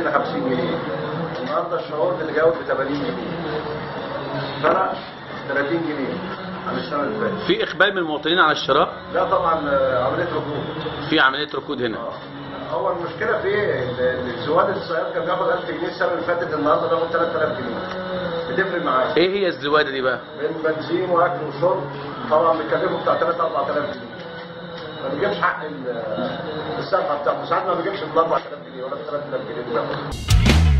ل 50 جنيه النهارده الشعور اللي جاوب ب 80 جنيه فرق 30 جنيه عن السنه اللي فاتت في اقبال من المواطنين على الشراء ده طبعا آه، عمليه ركود في عمليه ركود هنا هو المشكله في ايه؟ ال- الزواد الصياد كان بياخد 1000 جنيه السنه اللي فاتت النهارده بياخد 3000 جنيه بتفرق معاه ايه هي الزواده دي بقى بين بنزين واكل وشرب طبعا بيكلفوا بتاع 3 4000 جنيه ما بيجيبش حق ال- السلفه بتاعته ساعات ما بيجيبش ال 4000 جنيه ولا 3000 جنيه دلوقتي